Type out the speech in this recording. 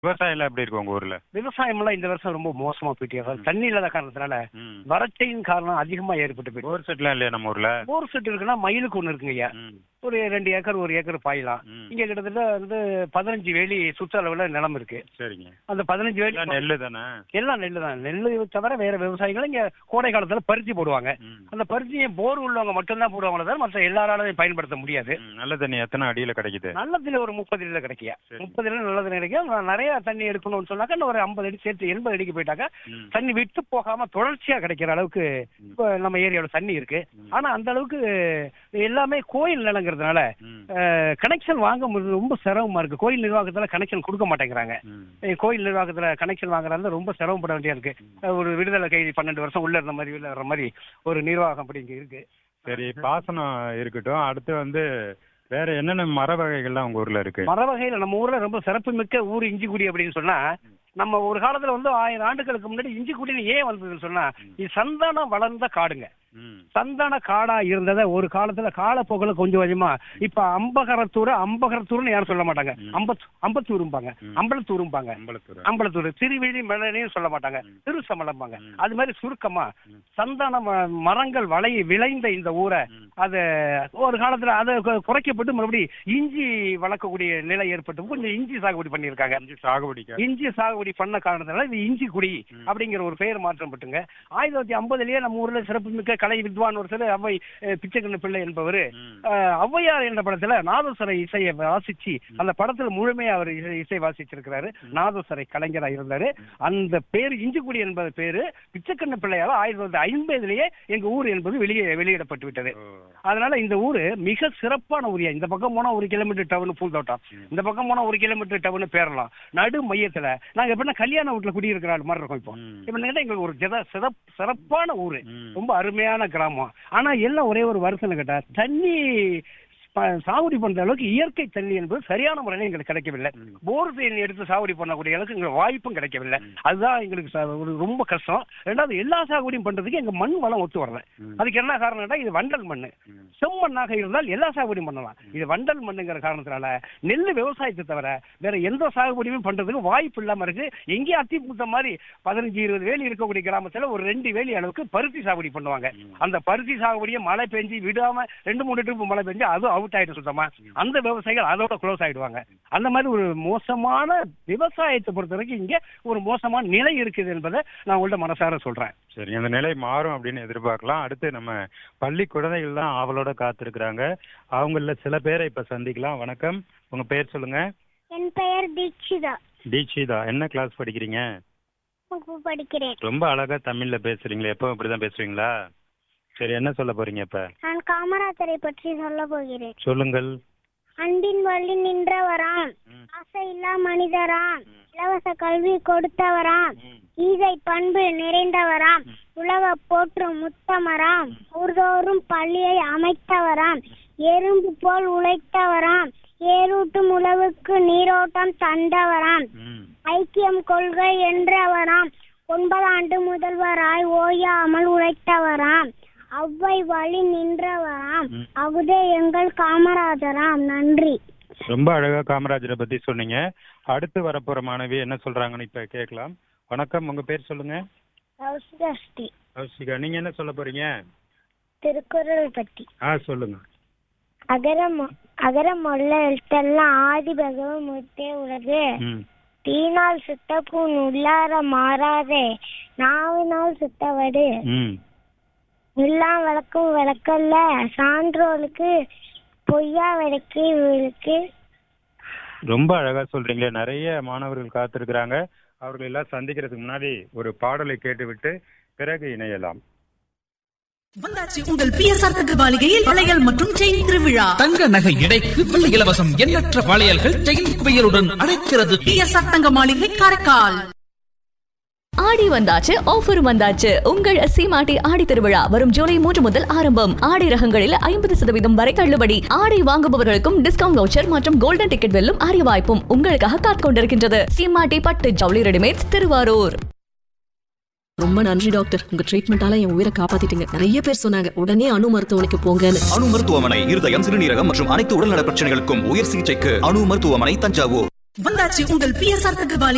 விவசாயம் எல்லாம் எப்படி இருக்கு உங்க ஊர்ல விவசாயம்லாம் இந்த வருஷம் ரொம்ப மோசமா போயிட்டு அதாவது தண்ணி இல்லாத காரணத்தினால ம். வறட்சியின் காரணம் அதிகமா ஏற்பட்டு போயிட்டு போர் செட்லாம் இல்லையா நம்ம ஊர்ல போர் செட் இருக்குன்னா மயிலுக்கு ஒண்ணு இருக்குங்க ஐயா ம். ஒரு ரெண்டு ஏக்கர் ஒரு ஏக்கர் பாயலாம் ம். இங்க கிட்டத்தட்ட வந்து பதினஞ்சு வேலி சுற்றளவுல நிலம் இருக்கு சரிங்க அந்த பதினஞ்சு வேலி எல்லாம் நெல்லு தானே எல்லாம் நெல்லு தான் நெல்லு தவிர வேற விவசாயிகள் இங்க கோடை காலத்துல பருத்தி போடுவாங்க ம். அந்த பருத்தியை போர் உள்ளவங்க மட்டும்தான் போடுவாங்களே தவிர மற்ற எல்லாராலையும் பயன்படுத்த முடியாது ம். நல்ல தண்ணி எத்தனை அடியில கிடைக்குது நல்லதுல ஒரு முப்பது அடியில கிடைக்கியா சரி. முப்பது அடியில நல்ல தண்ணி கிடைக்கும் நான் நிறைய தண்ணி எடுக்கணும்னு சொன்னாக்கா இன்னும் ஒரு ஐம்பது அடி சேர்த்து எண்பது அடிக்கு போயிட்டாக்கா ம். தண்ணி விட்டு போகாம தொடர்ச்சியா கிடைக்கிற அளவுக்கு இப்போ நம்ம ஏரியாவில் தண்ணி இருக்கு ம். ஆனா அந்த அளவுக்கு எல்லாமே கோயில் நிலங்கிறதுனால ம். கனெக்ஷன் வாங்க முடியறது ரொம்ப சிரமமா இருக்கு கோயில் நிர்வாகத்துல கனெக்ஷன் கொடுக்க மாட்டேங்கிறாங்க ம். அஹ் கோயில் நிர்வாகத்துல கனெக்ஷன் வாங்குறது ரொம்ப சிரமப்பட வேண்டியா இருக்கு அஹ் ஒரு விடுதலை கைதி பன்னெண்டு வருஷம் உள்ள இருந்த மாதிரி வெளில வர்ற மாதிரி ஒரு நிர்வாகம் அப்படி இங்க இருக்கு சரி பாசனம் இருக்கட்டும் அடுத்து வந்து வேற என்னென்ன மர வகைகள்லாம் உங்க ஊர்ல இருக்கு மர வகையில நம்ம ஊர்ல ரொம்ப சிறப்பு மிக்க ஊர் இஞ்சிக்குடி அப்படின்னு சொன்னா நம்ம ஒரு காலத்துல வந்து ஆயிரம் ஆண்டுகளுக்கு முன்னாடி இஞ்சிக்குடின்னு ஏன் வந்ததுன்னு சொன்னா இது சந்தானம் வளர்ந்த காடுங்க ம். சந்தான காடா இருந்தத ஒரு காலத்துல காலப்போக்கில் கொஞ்சம் கொஞ்சமா இப்ப அம்பகரத்தூர் அம்பகரத்தூர்னு யாரும் சொல்ல மாட்டாங்க ம். அம்பத் அம்பத்தூரும்பாங்க ம். அம்பலத்தூரும்பாங்க அம்பலத்தூர் அம்பலத்தூர் திருவிழி மலையும் சொல்ல மாட்டாங்க திருசமலம்பாங்க ம். அது மாதிரி சுருக்கமா ம். சந்தான ம- மரங்கள் வளை விளைந்த இந்த ஊரை ம். அது ஒரு காலத்துல அதை கு- குறைக்கப்பட்டு மறுபடியும் இஞ்சி வளர்க்கக்கூடிய நிலை ஏற்பட்டு கொஞ்சம் இஞ்சி சாகுபடி பண்ணியிருக்காங்க இஞ்சி சாகுபடிக்கா இஞ்சி சாகுபடி பண்ண காரணத்தினால இது இஞ்சி குடி ம். அப்படிங்கிற ஒரு பெயர் மாற்றம் பட்டுங்க ஆயிரத்தி தொள்ளாயிரத்தி ஐம்பதுலயே நம்ம ஊர்ல சிறப்புமிக்க கலை வித்வான் ஒருத்தர் அவ்வை அஹ், பிச்சைக்கண்ணு பிள்ளை என்பவர் ம். ஔவையார் என்ற படத்துல நாதஸ்வர இசையை வாசிச்சு அந்த படத்துல முழுமையா அவர் இசை இசை வாசிச்சிருக்கிறாரு நாதஸ்வரை கலைஞரா இருந்தாரு அந்த பேர் இஞ்சிக்குடி என்பது பேரு பிச்சைக்கண்ணு பிள்ளையால ஆயிரத்தி தொள்ளாயிரத்தி ஐம்பதுலயே எங்க ஊர் என்பது வெளியே வெளியிடப்பட்டு விட்டது ஓ. அதனால இந்த ஊரு மிக சிறப்பான ஊரியா இந்த பக்கம் போனா ஒரு கிலோமீட்டர் டவுன் பூந்தோட்டம் இந்த பக்கம் போனா ஒரு கிலோமீட்டர் டவுன் பேரலாம் நடு மையத்துல நாங்க எப்படின்னா கல்யாண வீட்டுல குடியிருக்கிற ஆள் மாதிரி இருக்கோம் இப்போ ம். இப்ப கேட்டா எங்களுக்கு ஒரு ஜெத சிறப் சிறப்பான ஊரு ம். ரொம்ப அருமையான கிராமம் ஆனா எல்லாம் ஒரே ஒரு வருஷம் கேட்டா தண்ணி ப- சாகுபடி பண்ற அளவுக்கு இயற்கை தண்ணி என்பது சரியான முறையில் எங்களுக்கு கிடைக்கவில்லை ம். போர் தண்ணி எடுத்து சாகுபடி பண்ணக்கூடிய அளவுக்கு எங்களுக்கு வாய்ப்பும் கிடைக்கவில்லை அதுதான் எங்களுக்கு ச- ஒரு ரொம்ப கஷ்டம் ரெண்டாவது எல்லா சாகுபடியும் பண்றதுக்கு எங்க மண் வளம் ஒத்து வரல ம். அதுக்கு என்ன காரணம் கேட்டா இது வண்டல் மண் ம். செம்மண்ணாக இருந்தால் எல்லா சாகுபடியும் பண்ணலாம் இது வண்டல் மண்ணுங்கிற காரணத்தினால நெல் விவசாயத்தை தவிர வேற எந்த சாகுபடியுமே பண்றதுக்கு வாய்ப்பு இல்லாம இருக்கு எங்கேயும் அத்தி பூத்த மாதிரி பதினஞ்சு இருபது வேலி இருக்கக்கூடிய கிராமத்துல ஒரு ரெண்டு வேலி அளவுக்கு பருத்தி சாகுபடி பண்ணுவாங்க அந்த பருத்தி சாகுபடியை மழை பெஞ்சு விடாம ரெண்டு மூணு ட்ரிப் மழை பெஞ்சு அது அவுட் ஆயிடும் சுத்தமா அந்த விவசாயிகள் அதோட க்ளோஸ் ஆயிடுவாங்க அந்த மாதிரி ஒரு மோசமான விவசாயத்தை பொறுத்த வரைக்கும் இங்க ஒரு மோசமான நிலை இருக்குது என்பதை நான் உங்கள்ட்ட மனசார சொல்றேன் சரி அந்த நிலை மாறும் அப்படின்னு எதிர்பார்க்கலாம் அடுத்து நம்ம பள்ளி குழந்தைகள் தான் ஆவலோட காத்திருக்கிறாங்க அவங்கள சில பேரை இப்ப சந்திக்கலாம் வணக்கம் உங்க பேர் சொல்லுங்க என் பெயர் தீக்ஷிதா தீட்சிதா என்ன கிளாஸ் படிக்கிறீங்க வகுப்பு படிக்கிறேன் ரொம்ப அழகா தமிழ்ல பேசுறீங்களே எப்பவும் இப்படிதான் பேசுவீங்களா சரி என்ன சொல்ல போறீங்க இப்ப நான் காமராஜரை பற்றி சொல்ல போகிறேன் சொல்லுங்கள் அன்பின் வழி நின்றவராம் ம். ஆசையில்லா மனிதராம் இலவச கல்வி கொடுத்தவராம் ஈகை பண்பு நிறைந்தவராம் உலக போற்றும் முத்தமராம் ஊர்தோறும் பள்ளியை அமைத்தவராம் எறும்பு போல் உழைத்தவராம் ஏரூட்டும் உழவுக்கு நீரோட்டம் தந்தவராம் ம். ஐக்கியம் கொள்கை என்றவராம் ஒன்பதாண்டு முதல்வராய் ஓயாமல் உழைத்தவராம் அவ்வை வழி நின்றவராம் ம். அகுதே எங்கள் காமராஜராம் நன்றி ரொம்ப அழகா காமராஜரை பத்தி சொன்னீங்க அடுத்து வரப்போற மாணவி என்ன சொல்றாங்கன்னு இப்ப கேட்கலாம் வணக்கம் உங்க பேர் சொல்லுங்க கௌசிகஸ்ரீ கௌஷிகா நீங்க என்ன சொல்ல போறீங்க திருக்குறள் பற்றி ஆ சொல்லுங்க அகரம் அகரம் உள்ள எழுத்தெல்லாம் ஆதி பகவன் முத்தே உலகு ம் தீனால் சுத்த பூன் உள்ளார மாறாதே நாவினால் சுத்தவடு ம் எல்லாம் விளக்கும் விளக்கல்ல சான்றோருக்கு பொய்யா விளக்கி ரொம்ப அழகா சொல்றீங்களே நிறைய மாணவர்கள் காத்திருக்கிறாங்க அவர்கள் எல்லாம் சந்திக்கிறதுக்கு முன்னாடி ஒரு பாடலை கேட்டுவிட்டு பிறகு இணையலாம் வந்தாச்சு உங்கள் பிஎஸ்ஆர் தங்க மாளிகையில் வளையல் மற்றும் செயின் திருவிழா தங்க நகை எடைக்கு வெள்ளி இலவசம் எண்ணற்ற வளையல்கள் செயின் குவியலுடன் அழைக்கிறது பிஎஸ்ஆர் தங்க மாளிகை காரைக்கால் ஆடி வந்தாச்சு ஆஃபரும் வந்தாச்சு உங்கள் சீமாட்டி ஆடி திருவிழா வரும் ஜூலை மூன்று முதல் ஆரம்பம் ஆடி ரகங்களில் ஐம்பது சதவீதம் வரை தள்ளுபடி ஆடை வாங்குபவர்களுக்கும் டிஸ்கவுண்ட் வவுச்சர் மற்றும் கோல்டன் டிக்கெட் வெல்லும் அரிய வாய்ப்பும் உங்களுக்காக காத்துக் கொண்டிருக்கின்றது சீமாட்டி பட்டு ஜவுளி ரெடிமேட்ஸ் திருவாரூர் ரொம்ப நன்றி டாக்டர் உங்க ட்ரீட்மெண்டால என் உயிரை காப்பாத்திட்டீங்க நிறைய பேர் சொன்னாங்க உடனே அணு மருத்துவமனைக்கு போங்கன்னு அணு மருத்துவமனை இருதயம் சிறுநீரகம் மற்றும் அனைத்து உடல்நல பிரச்சனைகளுக்கும் உயர் சிகிச்சைக்கு அணு மருத்துவமனை தஞ்சாவூர் வந்தாச்சு உங்கள் பிஎஸ்ஆர் தங்க மாளிகை